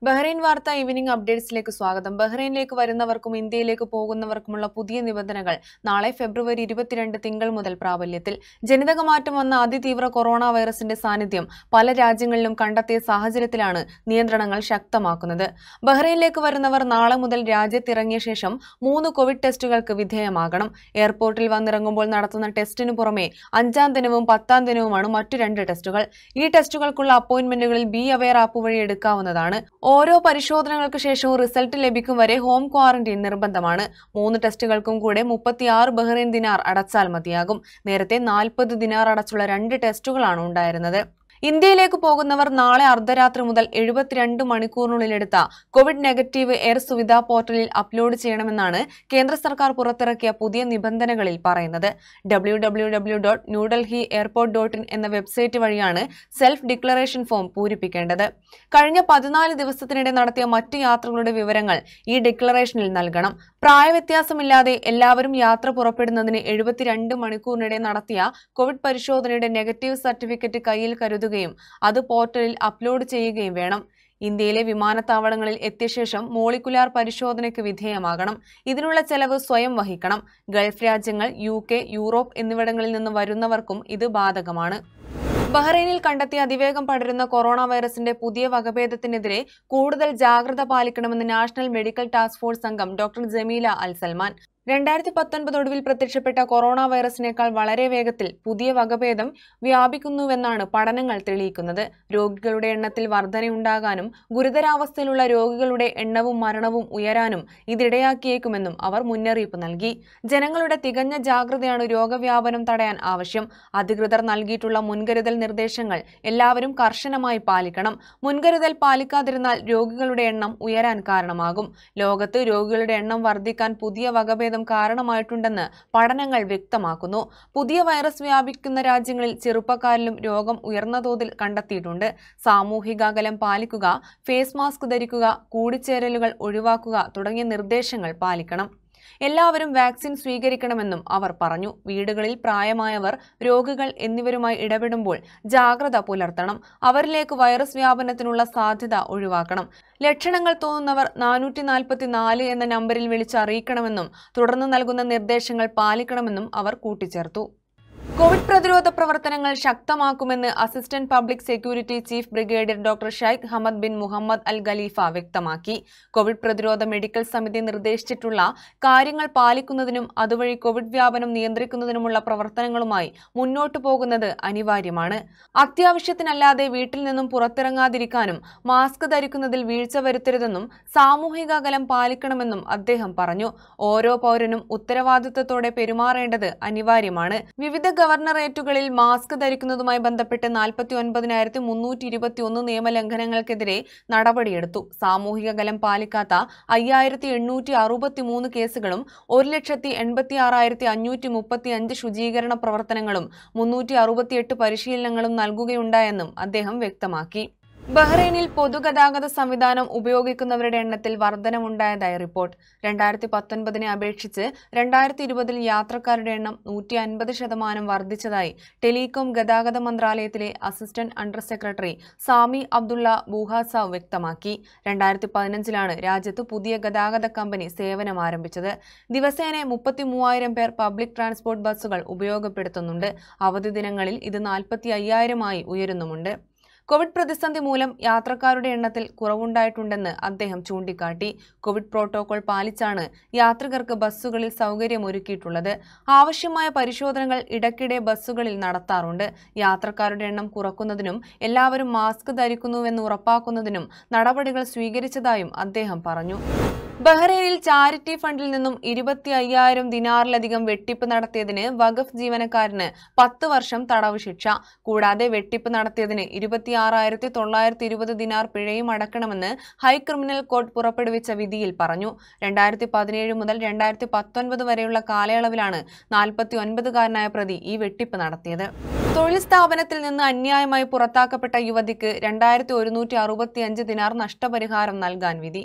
Bahrain വാർത്ത evening അപ്ഡേറ്റ്സിലേക്ക് സ്വാഗതം ബഹ്റൈനിലേക്ക് വരുന്നവർക്കും ഇന്ത്യയിലേക്ക് പോകുന്നവർക്കുമുള്ള പുതിയ നിബന്ധനകൾ നാളെ ഫെബ്രുവരി ഇരുപത്തിരണ്ട് തിങ്കൾ മുതൽ പ്രാബല്യത്തിൽ ജനിതകമാറ്റം വന്ന അതിതീവ്ര കൊറോണ വൈറസിന്റെ സാന്നിധ്യം പല രാജ്യങ്ങളിലും കണ്ടെത്തിയ സാഹചര്യത്തിലാണ് നിയന്ത്രണങ്ങൾ ശക്തമാക്കുന്നത് ബഹ്റൈനിലേക്ക് വരുന്നവർ നാളെ മുതൽ രാജ്യത്തിറങ്ങിയ ശേഷം മൂന്ന് കോവിഡ് ടെസ്റ്റുകൾക്ക് വിധേയമാകണം എയർപോർട്ടിൽ വന്നിറങ്ങുമ്പോൾ നടത്തുന്ന ടെസ്റ്റിനു പുറമെ അഞ്ചാം ദിനവും പത്താം ദിനവുമാണ് മറ്റു രണ്ട് ടെസ്റ്റുകൾ ഈ ടെസ്റ്റുകൾക്കുള്ള അപ്പോയിന്റ്മെന്റുകളിൽ ബി അവെയർ ആപ്പ് വഴി എടുക്കാവുന്നതാണ് ഓരോ പരിശോധനകൾക്ക് ശേഷവും റിസൾട്ട് ലഭിക്കും വരെ ഹോം ക്വാറന്റീൻ നിർബന്ധമാണ് മൂന്ന് ടെസ്റ്റുകൾക്കും കൂടെ മുപ്പത്തിയാറ് ബഹ്റൈൻ ദിനാർ അടച്ചാൽ മതിയാകും നേരത്തെ നാൽപ്പത് ദിനാർ അടച്ചുള്ള രണ്ട് ടെസ്റ്റുകളാണ് ഉണ്ടായിരുന്നത് ഇന്ത്യയിലേക്ക് പോകുന്നവർ നാളെ അർദ്ധരാത്രി മുതൽ എഴുപത്തിരണ്ട് മണിക്കൂറിനുള്ളിൽ എടുത്ത കോവിഡ് നെഗറ്റീവ് എയർ സുവിധ പോർട്ടലിൽ അപ്ലോഡ് ചെയ്യണമെന്നാണ് കേന്ദ്ര സർക്കാർ പുറത്തിറക്കിയ പുതിയ നിബന്ധനകളിൽ പറയുന്നത് W W W dot New Delhi airport dot in എന്ന വെബ്സൈറ്റ് വഴിയാണ് സെൽഫ് ഡിക്ലറേഷൻ ഫോം പൂരിപ്പിക്കേണ്ടത് കഴിഞ്ഞ പതിനാല് ദിവസത്തിനിടെ നടത്തിയ മറ്റ് യാത്രകളുടെ വിവരങ്ങൾ ഈ ഡിക്ലറേഷനിൽ നൽകണം പ്രായവ്യത്യാസമില്ലാതെ എല്ലാവരും യാത്ര പുറപ്പെടുന്നതിന് എഴുപത്തിരണ്ട് മണിക്കൂറിനിടെ നടത്തിയ കോവിഡ് പരിശോധനയുടെ നെഗറ്റീവ് സർട്ടിഫിക്കറ്റ് കയ്യിൽ കരുതുകയും അത് പോർട്ടലിൽ അപ്ലോഡ് ചെയ്യുകയും വേണം ഇന്ത്യയിലെ വിമാനത്താവളങ്ങളിൽ എത്തിയ ശേഷം മോളിക്കുലാർ പരിശോധനയ്ക്ക് വിധേയമാകണം ഇതിനുള്ള ചെലവ് സ്വയം വഹിക്കണം ഗൾഫ് രാജ്യങ്ങൾ യു കെ യൂറോപ്പ് എന്നിവിടങ്ങളിൽ നിന്ന് വരുന്നവർക്കും ഇത് ബാധകമാണ് ബഹ്റൈനിൽ കണ്ടെത്തിയ അതിവേഗം പടരുന്ന കൊറോണ വൈറസിന്റെ പുതിയ വകഭേദത്തിനെതിരെ കൂടുതൽ ജാഗ്രത പാലിക്കണമെന്ന് നാഷണൽ മെഡിക്കൽ ടാസ്ക് ഫോഴ്സ് അംഗം ഡോക്ടർ ജമീല അൽ സൽമാൻ രണ്ടായിരത്തി പത്തൊൻപത് ഒടുവിൽ പ്രത്യക്ഷപ്പെട്ട കൊറോണ വൈറസിനേക്കാൾ വളരെ വേഗത്തിൽ പുതിയ വകഭേദം വ്യാപിക്കുന്നുവെന്നാണ് പഠനങ്ങൾ തെളിയിക്കുന്നത് രോഗികളുടെ എണ്ണത്തിൽ വർധനയുണ്ടാകാനും ഗുരുതരാവസ്ഥയിലുള്ള രോഗികളുടെ എണ്ണവും മരണവും ഉയരാനും ഇതിടയാക്കിയേക്കുമെന്നും അവർ മുന്നറിയിപ്പ് നൽകി ജനങ്ങളുടെ തികഞ്ഞ ജാഗ്രതയാണ് രോഗവ്യാപനം തടയാൻ ആവശ്യം അധികൃതർ നൽകിയിട്ടുള്ള മുൻകരുതൽ നിർദ്ദേശങ്ങൾ എല്ലാവരും കർശനമായി പാലിക്കണം മുൻകരുതൽ പാലിക്കാതിരുന്നാൽ രോഗികളുടെ എണ്ണം ഉയരാൻ കാരണമാകും ലോകത്ത് രോഗികളുടെ എണ്ണം വർദ്ധിക്കാൻ പുതിയ വകഭേദം കാരണമായിട്ടുണ്ടെന്ന് പഠനങ്ങൾ വ്യക്തമാക്കുന്നു പുതിയ വൈറസ് വ്യാപിക്കുന്ന രാജ്യങ്ങളിൽ ചെറുപ്പക്കാരിലും രോഗം ഉയർന്ന തോതിൽ കണ്ടെത്തിയിട്ടുണ്ട് സാമൂഹിക അകലം പാലിക്കുക ഫേസ് മാസ്ക് ധരിക്കുക കൂടിച്ചേരലുകൾ ഒഴിവാക്കുക തുടങ്ങിയ നിർദ്ദേശങ്ങൾ പാലിക്കണം എല്ലാവരും വാക്സിൻ സ്വീകരിക്കണമെന്നും അവർ പറഞ്ഞു വീടുകളിൽ പ്രായമായവർ രോഗികൾ എന്നിവരുമായി ഇടപെടുമ്പോൾ ജാഗ്രത പുലർത്തണം അവരിലേക്ക് വൈറസ് വ്യാപനത്തിനുള്ള സാധ്യത ഒഴിവാക്കണം ലക്ഷണങ്ങൾ തോന്നുന്നവർ നാനൂറ്റി നാൽപ്പത്തി നാല് എന്ന നമ്പറിൽ വിളിച്ച് അറിയിക്കണമെന്നും തുടർന്ന് നൽകുന്ന നിർദ്ദേശങ്ങൾ പാലിക്കണമെന്നും അവർ കൂട്ടിച്ചേർത്തു കോവിഡ് പ്രതിരോധ പ്രവർത്തനങ്ങൾ ശക്തമാക്കുമെന്ന് assistant public security chief brigadier doctor Sheikh Hamad bin Mohammed Al Khalifa വ്യക്തമാക്കി കോവിഡ് പ്രതിരോധ മെഡിക്കൽ സമിതി നിർദ്ദേശിച്ചിട്ടുള്ള കാര്യങ്ങൾ പാലിക്കുന്നതിനും അതുവഴി കോവിഡ് വ്യാപനം നിയന്ത്രിക്കുന്നതിനുമുള്ള പ്രവർത്തനങ്ങളുമായി മുന്നോട്ടു പോകുന്നത് അനിവാര്യമാണ് അത്യാവശ്യത്തിനല്ലാതെ വീട്ടിൽ നിന്നും പുറത്തിറങ്ങാതിരിക്കാനും മാസ്ക് ധരിക്കുന്നതിൽ വീഴ്ച വരുത്തരുതെന്നും സാമൂഹിക അകലം പാലിക്കണമെന്നും അദ്ദേഹം പറഞ്ഞു ഓരോ പൗരനും ഉത്തരവാദിത്തത്തോടെ പെരുമാറേണ്ടത് അനിവാര്യമാണ് വിവിധ ഗവർണറേറ്റുകളിൽ മാസ്ക് ധരിക്കുന്നതുമായി ബന്ധപ്പെട്ട് നാൽപ്പത്തി ഒൻപതിനായിരത്തി മുന്നൂറ്റി ഇരുപത്തി ഒന്ന് നിയമലംഘനങ്ങൾക്കെതിരെ നടപടിയെടുത്തു സാമൂഹിക അകലം പാലിക്കാത്ത അയ്യായിരത്തി എണ്ണൂറ്റി അറുപത്തി മൂന്ന് കേസുകളും ഒരു ലക്ഷത്തി എൺപത്തി ആറായിരത്തി അഞ്ഞൂറ്റി മുപ്പത്തി അഞ്ച് ശുചീകരണ പ്രവർത്തനങ്ങളും മുന്നൂറ്റി അറുപത്തിയെട്ട് പരിശീലനങ്ങളും നൽകുകയുണ്ടായെന്നും അദ്ദേഹം വ്യക്തമാക്കി ബഹ്റൈനിൽ പൊതുഗതാഗത സംവിധാനം ഉപയോഗിക്കുന്നവരുടെ എണ്ണത്തിൽ വർധനമുണ്ടായതായി റിപ്പോർട്ട് രണ്ടായിരത്തി പത്തൊൻപതിനെ അപേക്ഷിച്ച് രണ്ടായിരത്തി ഇരുപതിൽ യാത്രക്കാരുടെ എണ്ണം നൂറ്റി അൻപത് ശതമാനം വർദ്ധിച്ചതായി ടെലികോം ഗതാഗത മന്ത്രാലയത്തിലെ assistant under secretary Sami Abdulla ബൂഹാസാവ് വ്യക്തമാക്കി രണ്ടായിരത്തി പതിനഞ്ചിലാണ് രാജ്യത്ത് പുതിയ ഗതാഗത കമ്പനി സേവനം ആരംഭിച്ചത് ദിവസേന മുപ്പത്തി മൂവായിരം പേർ പബ്ലിക് ട്രാൻസ്പോർട്ട് ബസ്സുകൾ ഉപയോഗപ്പെടുത്തുന്നുണ്ട് അവധി ദിനങ്ങളിൽ ഇത് നാൽപ്പത്തി അയ്യായിരമായി ഉയരുന്നുമുണ്ട് കോവിഡ് പ്രതിസന്ധി മൂലം യാത്രക്കാരുടെ എണ്ണത്തിൽ കുറവുണ്ടായിട്ടുണ്ടെന്ന് അദ്ദേഹം ചൂണ്ടിക്കാട്ടി കോവിഡ് പ്രോട്ടോകോൾ പാലിച്ചാണ് യാത്രികർക്ക് ബസ്സുകളിൽ സൗകര്യമൊരുക്കിയിട്ടുള്ളത് ആവശ്യമായ പരിശോധനകൾ ഇടയ്ക്കിടെ ബസ്സുകളിൽ നടത്താറുണ്ട് യാത്രക്കാരുടെ എണ്ണം കുറക്കുന്നതിനും എല്ലാവരും മാസ്ക് ധരിക്കുന്നുവെന്ന് ഉറപ്പാക്കുന്നതിനും നടപടികൾ സ്വീകരിച്ചതായും അദ്ദേഹം പറഞ്ഞു ബഹ്റൈനിൽ ചാരിറ്റി ഫണ്ടിൽ നിന്നും ഇരുപത്തി അയ്യായിരം ദിനാറിലധികം വെട്ടിപ്പ് നടത്തിയതിന് വഖഫ് ജീവനക്കാരന് പത്ത് വർഷം തടവ് ശിക്ഷ കൂടാതെ വെട്ടിപ്പ് നടത്തിയതിന് ഇരുപത്തിയാറായിരത്തി തൊള്ളായിരത്തി ഇരുപത് ദിനാർ പിഴയും അടക്കണമെന്ന് ഹൈ ക്രിമിനൽ കോർട്ട് പുറപ്പെടുവിച്ച വിധിയിൽ പറഞ്ഞു രണ്ടായിരത്തി പതിനേഴ് മുതൽ രണ്ടായിരത്തി പത്തൊൻപത് വരെയുള്ള കാലയളവിലാണ് നാൽപ്പത്തി ഒൻപതുകാരനായ പ്രതി ഈ വെട്ടിപ്പ് നടത്തിയത് തൊഴിൽ സ്ഥാപനത്തിൽ നിന്ന് അന്യായമായി പുറത്താക്കപ്പെട്ട യുവതിക്ക് രണ്ടായിരത്തി ഒരുന്നൂറ്റി അറുപത്തിയഞ്ച് ദിനാർ നഷ്ടപരിഹാരം നൽകാൻ വിധി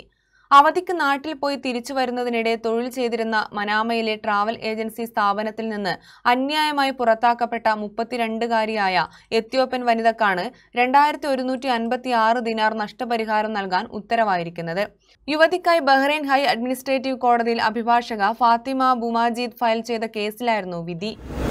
അവധിക്ക് നാട്ടിൽ പോയി തിരിച്ചു വരുന്നതിനിടെ തൊഴിൽ ചെയ്തിരുന്ന മനാമയിലെ ട്രാവൽ ഏജൻസി സ്ഥാപനത്തിൽ നിന്ന് അന്യായമായി പുറത്താക്കപ്പെട്ട മുപ്പത്തിരണ്ടുകാരിയായ എത്യോപ്യൻ വനിതക്കാണ് രണ്ടായിരത്തി ഒരുന്നൂറ്റി അൻപത്തി ആറ് ദിനാർ നഷ്ടപരിഹാരം നൽകാൻ ഉത്തരവായിരിക്കുന്നത് യുവതിക്കായി ബഹ്റൈൻ ഹൈ അഡ്മിനിസ്ട്രേറ്റീവ് കോടതിയിൽ അഭിഭാഷക ഫാത്തിമ ബുമാജീദ് ഫയൽ ചെയ്ത കേസിലായിരുന്നു വിധി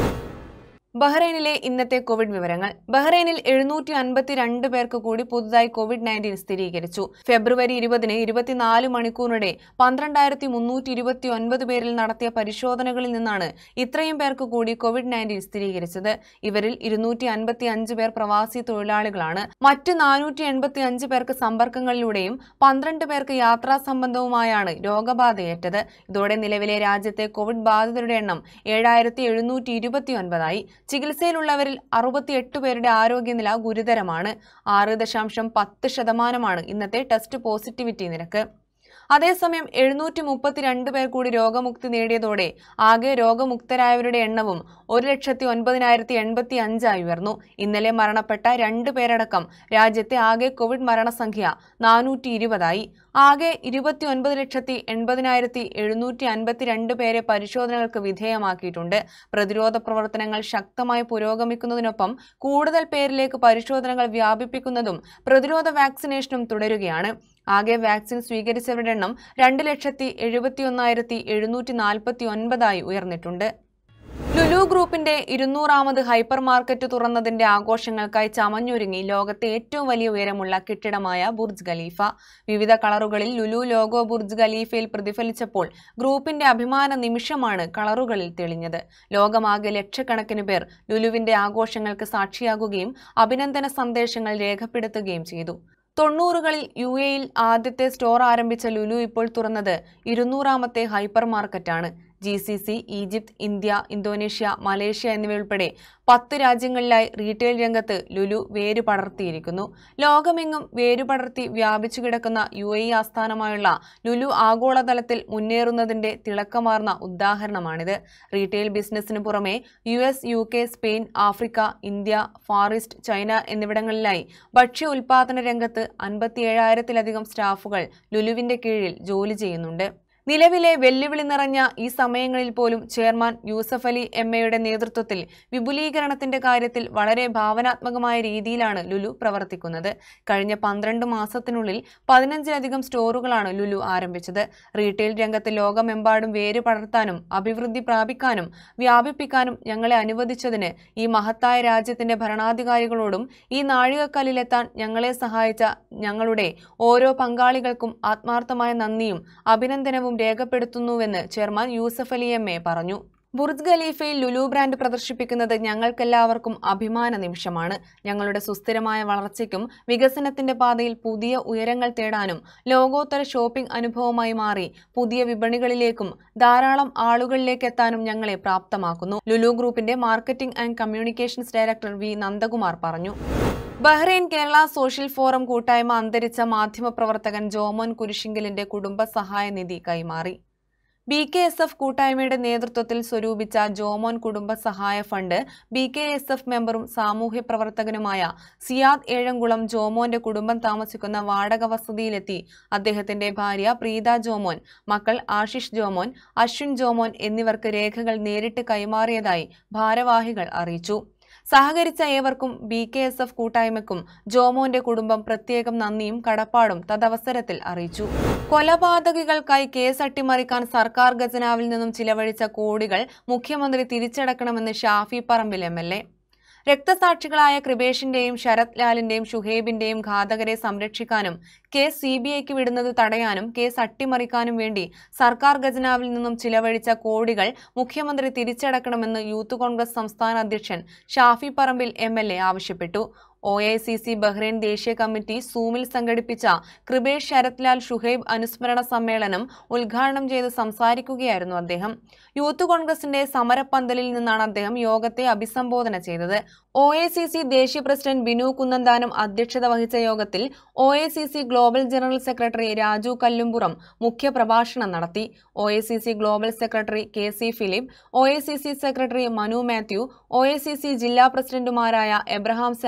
ബഹ്റൈനിലെ ഇന്നത്തെ കോവിഡ് വിവരങ്ങൾ ബഹ്റൈനിൽ എഴുന്നൂറ്റി അൻപത്തിരണ്ട് പേർക്ക് കൂടി പുതുതായി കോവിഡ് നയൻറ്റീൻ സ്ഥിരീകരിച്ചു ഫെബ്രുവരി ഇരുപതിന് ഇരുപത്തിനാല് മണിക്കൂറിനിടെ പന്ത്രണ്ടായിരത്തി മുന്നൂറ്റി ഇരുപത്തി ഒൻപത് പേരിൽ നടത്തിയ പരിശോധനകളിൽ നിന്നാണ് ഇത്രയും പേർക്ക് കൂടി കോവിഡ് നയൻറ്റീൻ സ്ഥിരീകരിച്ചത് ഇവരിൽ ഇരുന്നൂറ്റി അൻപത്തി അഞ്ച് പേർ പ്രവാസി തൊഴിലാളികളാണ് മറ്റ് നാനൂറ്റി എൺപത്തി അഞ്ച് പേർക്ക് സമ്പർക്കങ്ങളിലൂടെയും പന്ത്രണ്ട് പേർക്ക് യാത്രാ സംബന്ധവുമായാണ് രോഗബാധയേറ്റത് ഇതോടെ നിലവിലെ രാജ്യത്തെ കോവിഡ് ബാധിതരുടെ എണ്ണം ഏഴായിരത്തി എഴുന്നൂറ്റി ഇരുപത്തി ഒൻപതായി ചികിത്സയിലുള്ളവരിൽ അറുപത്തിയെട്ട് പേരുടെ ആരോഗ്യനില ഗുരുതരമാണ് ആറ് ദശാംശം പത്ത് ശതമാനമാണ് ഇന്നത്തെ ടെസ്റ്റ് പോസിറ്റിവിറ്റി നിരക്ക് അതേസമയം എഴുന്നൂറ്റി മുപ്പത്തിരണ്ട് പേർ കൂടി രോഗമുക്തി നേടിയതോടെ ആകെ രോഗമുക്തരായവരുടെ എണ്ണവും ഒരു ലക്ഷത്തി ഒൻപതിനായിരത്തി എൺപത്തി അഞ്ചായി ഉയർന്നു ഇന്നലെ മരണപ്പെട്ട രണ്ട് പേരടക്കം രാജ്യത്തെ ആകെ കോവിഡ് മരണസംഖ്യ നാനൂറ്റി ഇരുപതായി ആകെ ഇരുപത്തി ഒൻപത് ലക്ഷത്തി എൺപതിനായിരത്തി എഴുന്നൂറ്റി അൻപത്തിരണ്ട് പേരെ പരിശോധനകൾക്ക് വിധേയമാക്കിയിട്ടുണ്ട് പ്രതിരോധ പ്രവർത്തനങ്ങൾ ശക്തമായി പുരോഗമിക്കുന്നതിനൊപ്പം കൂടുതൽ പേരിലേക്ക് പരിശോധനകൾ വ്യാപിപ്പിക്കുന്നതും പ്രതിരോധ വാക്സിനേഷനും തുടരുകയാണ് ആകെ വാക്സിൻ സ്വീകരിച്ചവരുടെ എണ്ണം രണ്ട് ലക്ഷത്തി എഴുപത്തി ഒന്നായിരത്തി എഴുന്നൂറ്റി നാൽപ്പത്തി ഒൻപതായി ഉയർന്നിട്ടുണ്ട് ലുലു ഗ്രൂപ്പിന്റെ ഇരുന്നൂറാമത് ഹൈപ്പർ മാർക്കറ്റ് തുറന്നതിന്റെ ആഘോഷങ്ങൾക്കായി ചമഞ്ഞൊരുങ്ങി ലോകത്തെ ഏറ്റവും വലിയ ഉയരമുള്ള കെട്ടിടമായ ബുർജ് ഖലീഫ വിവിധ കളറുകളിൽ ലുലു ലോഗോ ബുർജ് ഖലീഫയിൽ പ്രതിഫലിച്ചപ്പോൾ ഗ്രൂപ്പിന്റെ അഭിമാന നിമിഷമാണ് കളറുകളിൽ തെളിഞ്ഞത് ലോകമാകെ ലക്ഷക്കണക്കിന് പേർ ലുലുവിന്റെ ആഘോഷങ്ങൾക്ക് സാക്ഷിയാകുകയും അഭിനന്ദന സന്ദേശങ്ങൾ രേഖപ്പെടുത്തുകയും ചെയ്തു തൊണ്ണൂറുകളിൽ യു എയിൽ ആദ്യത്തെ സ്റ്റോർ ആരംഭിച്ച ലുലു ഇപ്പോൾ തുറന്നത് ഇരുന്നൂറാമത്തെ ഹൈപ്പർ മാർക്കറ്റാണ് G C C Egypt India Indonesia Malaysia എന്നിവയുൾപ്പെടെ പത്ത് രാജ്യങ്ങളിലായി റീറ്റെയിൽ രംഗത്ത് ലുലു വേരു പടർത്തിയിരിക്കുന്നു ലോകമെങ്ങും വേരു പടർത്തി വ്യാപിച്ചു കിടക്കുന്ന യു എ ആസ്ഥാനമായുള്ള ലുലു ആഗോളതലത്തിൽ മുന്നേറുന്നതിന്റെ തിളക്കമാർന്ന ഉദാഹരണമാണിത് റീറ്റെയിൽ ബിസിനസ്സിന് പുറമെ U S U K Spain Africa India far east China എന്നിവിടങ്ങളിലായി ഭക്ഷ്യ ഉൽപാദന രംഗത്ത് അൻപത്തിയേഴായിരത്തിലധികം സ്റ്റാഫുകൾ ലുലുവിന്റെ കീഴിൽ ജോലി ചെയ്യുന്നുണ്ട് നിലവിലെ വെല്ലുവിളി നിറഞ്ഞ ഈ സമയങ്ങളിൽ പോലും ചെയർമാൻ യൂസഫ് അലി എം എയുടെ നേതൃത്വത്തിൽ വിപുലീകരണത്തിന്റെ കാര്യത്തിൽ വളരെ ഭാവനാത്മകമായ രീതിയിലാണ് ലുലു പ്രവർത്തിക്കുന്നത് കഴിഞ്ഞ പന്ത്രണ്ട് മാസത്തിനുള്ളിൽ പതിനഞ്ചിലധികം സ്റ്റോറുകളാണ് ലുലു ആരംഭിച്ചത് റീറ്റെയിൽ രംഗത്ത് ലോകമെമ്പാടും വേര് പടർത്താനും അഭിവൃദ്ധി പ്രാപിക്കാനും വ്യാപിപ്പിക്കാനും ഞങ്ങളെ അനുവദിച്ചതിന് ഈ മഹത്തായ രാജ്യത്തിന്റെ ഭരണാധികാരികളോടും ഈ നാഴികക്കല്ലിലെത്താൻ ഞങ്ങളെ സഹായിച്ച ഞങ്ങളുടെ ഓരോ പങ്കാളികൾക്കും ആത്മാർത്ഥമായ നന്ദിയും അഭിനന്ദനവും രേഖപ്പെടുത്തുന്നുവെന്ന് chairman Yusuf Ali M A പറഞ്ഞു ബുർജ് ഖലീഫയിൽ ലുലു ബ്രാൻഡ് പ്രദർശിപ്പിക്കുന്നത് ഞങ്ങൾക്കെല്ലാവർക്കും അഭിമാന നിമിഷമാണ് ഞങ്ങളുടെ സുസ്ഥിരമായ വളർച്ചയ്ക്കും വികസനത്തിന്റെ പാതയിൽ പുതിയ ഉയരങ്ങൾ തേടാനും ലോകോത്തര ഷോപ്പിംഗ് അനുഭവമായി മാറി പുതിയ വിപണികളിലേക്കും ധാരാളം ആളുകളിലേക്ക് എത്താനും ഞങ്ങളെ പ്രാപ്തമാക്കുന്നു ലുലു ഗ്രൂപ്പിന്റെ marketing and communications director V Nandakumar പറഞ്ഞു ബഹ്റൈൻ കേരള സോഷ്യൽ ഫോറം കൂട്ടായ്മ അന്തരിച്ച മാധ്യമപ്രവർത്തകൻ ജോമോൻ കുരിശിങ്കലിന്റെ കുടുംബ സഹായ നിധി കൈമാറി ബി കെ എസ് എഫ് കൂട്ടായ്മയുടെ നേതൃത്വത്തിൽ സ്വരൂപിച്ച ജോമോൻ കുടുംബ സഹായ fund B K S F മെമ്പറും സാമൂഹ്യ പ്രവർത്തകനുമായ സിയാദ് ഏഴംകുളം ജോമോന്റെ കുടുംബം താമസിക്കുന്ന വാടക വസതിയിലെത്തി അദ്ദേഹത്തിന്റെ ഭാര്യ പ്രീത ജോമോൻ മക്കൾ ആശിഷ് ജോമോൻ അശ്വിൻ ജോമോൻ എന്നിവർക്ക് രേഖകൾ നേരിട്ട് കൈമാറിയതായി ഭാരവാഹികൾ അറിയിച്ചു സഹകരിച്ച ഏവർക്കും ബി കെ എസ് എഫ് കൂട്ടായ്മയ്ക്കും ജോമോന്റെ കുടുംബം പ്രത്യേകം നന്ദിയും കടപ്പാടും തദവസരത്തിൽ അറിയിച്ചു കൊലപാതകികൾക്കായി കേസ് അട്ടിമറിക്കാൻ സർക്കാർ ഖജനാവിൽ നിന്നും ചിലവഴിച്ച കോടികൾ മുഖ്യമന്ത്രി തിരിച്ചടക്കണമെന്ന് Shafi Parambil M L A രക്തസാക്ഷികളായ കൃപേഷിന്റെയും ശരത് ലാലിന്റെയും ഷുഹൈബിന്റെയും ഘാതകരെ സംരക്ഷിക്കാനും കേസ് സി ബി ഐക്ക് വിടുന്നത് തടയാനും കേസ് അട്ടിമറിക്കാനും വേണ്ടി സർക്കാർ ഖജനാവിൽ നിന്നും ചിലവഴിച്ച കോടികൾ മുഖ്യമന്ത്രി തിരിച്ചടക്കണമെന്ന് യൂത്ത് കോൺഗ്രസ് സംസ്ഥാന അധ്യക്ഷൻ Shafi Parambil M L A ആവശ്യപ്പെട്ടു O I C C Bahrain ദേശീയ കമ്മിറ്റി സൂമിൽ സംഘടിപ്പിച്ച കൃപേഷ് ശരത്ലാൽ ഷുഹൈബ് അനുസ്മരണ സമ്മേളനം ഉദ്ഘാടനം ചെയ്ത് സംസാരിക്കുകയായിരുന്നു അദ്ദേഹം യൂത്ത് കോൺഗ്രസിന്റെ സമരപ്പന്തലിൽ നിന്നാണ് അദ്ദേഹം യോഗത്തെ അഭിസംബോധന ചെയ്തത് ഒ എ സി സി ദേശീയ പ്രസിഡന്റ് ബിനു കുന്നന്താനം അധ്യക്ഷത വഹിച്ച യോഗത്തിൽ O A C C global general secretary Raju Kallumpuram മുഖ്യപ്രഭാഷണം നടത്തി O A C C global secretary K C Philip O A C C secretary Manu Mathew O A C C ജില്ലാ പ്രസിഡന്റുമാരായ എബ്രഹാം സാമുവൽ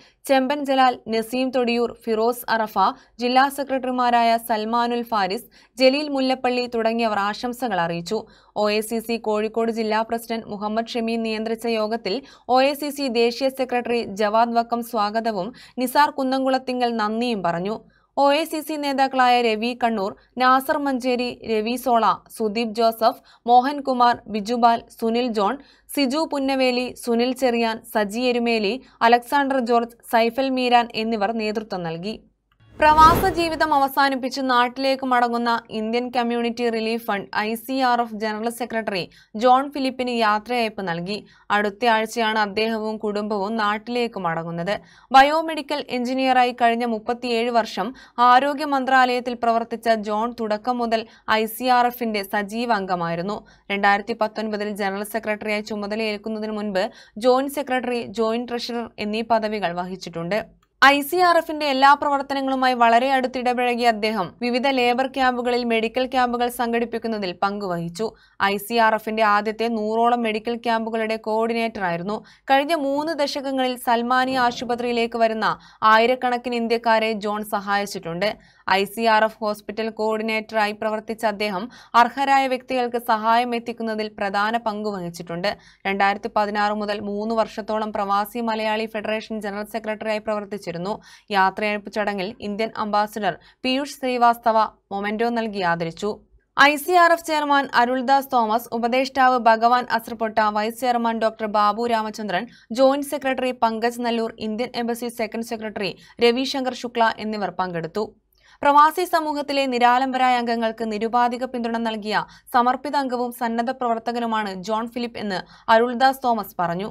ചെമ്പൻ ജലാൽ നസീം തൊടിയൂർ ഫിറോസ് അറഫ ജില്ലാ സെക്രട്ടറിമാരായ സൽമാനുൽ ഫാരിസ് ജലീൽ മുല്ലപ്പള്ളി തുടങ്ങിയവർ ആശംസകൾ അറിയിച്ചു O A C C Kozhikode ജില്ലാ പ്രസിഡന്റ് മുഹമ്മദ് ഷമീൻ നിയന്ത്രിച്ച യോഗത്തിൽ ഒ എ സി സി ദേശീയ സെക്രട്ടറി ജവാദ് വക്കം സ്വാഗതവും നിസാർ കുന്നംകുളത്തിങ്കൽ നന്ദിയും പറഞ്ഞു ഒ എ സി സി നേതാക്കളായ രവി കണ്ണൂർ നാസർ മഞ്ചേരി രവി സോള സുദീപ് ജോസഫ് മോഹൻകുമാർ ബിജുപാൽ സുനിൽ ജോൺ സിജു പുന്നവേലി സുനിൽ ചെറിയാൻ സജി എരുമേലി അലക്സാണ്ടർ ജോർജ് സൈഫൽ മീരാൻ എന്നിവർ നേതൃത്വം നൽകി പ്രവാസ ജീവിതം അവസാനിപ്പിച്ച് നാട്ടിലേക്ക് മടങ്ങുന്ന Indian community relief fund I C R F general secretary John ഫിലിപ്പിന് യാത്രയയപ്പ് നൽകി അടുത്ത ആഴ്ചയാണ് അദ്ദേഹവും കുടുംബവും നാട്ടിലേക്ക് മടങ്ങുന്നത് ബയോമെഡിക്കൽ എഞ്ചിനീയറായി കഴിഞ്ഞ മുപ്പത്തിയേഴ് വർഷം ആരോഗ്യ മന്ത്രാലയത്തിൽ പ്രവർത്തിച്ച ജോൺ തുടക്കം മുതൽ ഐ സി ആർ എഫിന്റെ സജീവ അംഗമായിരുന്നു രണ്ടായിരത്തി പത്തൊൻപതിൽ ജനറൽ സെക്രട്ടറിയായി ചുമതലയേൽക്കുന്നതിന് മുൻപ് ജോയിന്റ് സെക്രട്ടറി ജോയിന്റ് ട്രഷറർ എന്നീ പദവികൾ വഹിച്ചിട്ടുണ്ട് ഐ സി ആർ എഫിന്റെ എല്ലാ പ്രവർത്തനങ്ങളുമായി വളരെ അടുത്തിടപഴകിയ അദ്ദേഹം വിവിധ ലേബർ ക്യാമ്പുകളിൽ മെഡിക്കൽ ക്യാമ്പുകൾ സംഘടിപ്പിക്കുന്നതിൽ പങ്കുവഹിച്ചു ഐ സി ആർ എഫിന്റെ ആദ്യത്തെ നൂറോളം മെഡിക്കൽ ക്യാമ്പുകളുടെ കോർഡിനേറ്റർ ആയിരുന്നു കഴിഞ്ഞ മൂന്ന് ദശകങ്ങളിൽ സൽമാനി ആശുപത്രിയിലേക്ക് വരുന്ന ആയിരക്കണക്കിന് ഇന്ത്യക്കാരെ ജോൺ സഹായിച്ചിട്ടുണ്ട് I C R F hospital കോർഡിനേറ്ററായി പ്രവർത്തിച്ച അദ്ദേഹം അർഹരായ വ്യക്തികൾക്ക് സഹായം എത്തിക്കുന്നതിൽ പ്രധാന പങ്ക് വഹിച്ചിട്ടുണ്ട് രണ്ടായിരത്തി പതിനാറ് മുതൽ മൂന്ന് വർഷത്തോളം പ്രവാസി മലയാളി ഫെഡറേഷൻ ജനറൽ സെക്രട്ടറിയായി പ്രവർത്തിച്ചിരുന്നു യാത്രയയപ്പ് ചടങ്ങിൽ Indian ambassador Piyush Srivastava memento നൽകി ആദരിച്ചു I C R F chairman Aruldas Thomas ഉപദേഷ്ടാവ് Bhagwan Asarpota vice chairman doctor Babu Ramachandran joint secretary Pankaj Nallur Indian embassy second secretary Ravishankar Shukla എന്നിവർ പങ്കെടുത്തു പ്രവാസി സമൂഹത്തിലെ നിരാലംബരായ അംഗങ്ങൾക്ക് നിരുപാധിക പിന്തുണ നൽകിയ സമർപ്പിത അംഗവും സന്നദ്ധ പ്രവർത്തകനുമാണ് ജോൺ ഫിലിപ്പ് എന്ന് അരുൾദാസ് തോമസ് പറഞ്ഞു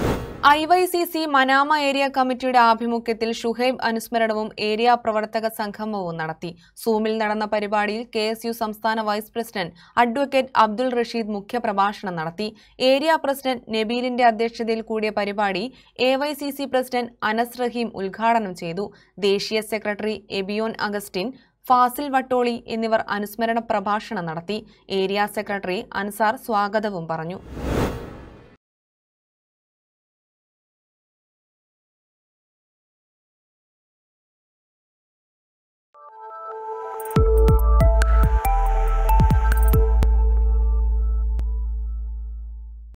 I Y C C Manama area കമ്മിറ്റിയുടെ ആഭിമുഖ്യത്തിൽ ഷുഹൈബ് അനുസ്മരണവും ഏരിയ പ്രവർത്തക സംഗമവും നടത്തി സൂമിൽ നടന്ന പരിപാടിയിൽ കെ എസ് യു സംസ്ഥാന vice president advocate Abdul Rasheed മുഖ്യപ്രഭാഷണം നടത്തി ഏരിയ പ്രസിഡന്റ് നബീലിന്റെ അധ്യക്ഷതയിൽ കൂടിയ പരിപാടി A Y C C president Anas Raheem ഉദ്ഘാടനം ചെയ്തു ദേശീയ സെക്രട്ടറി എബിയോൻ അഗസ്റ്റിൻ ഫാസിൽ വട്ടോളി എന്നിവർ അനുസ്മരണ പ്രഭാഷണം നടത്തി ഏരിയ സെക്രട്ടറി അൻസാർ സ്വാഗതവും പറഞ്ഞു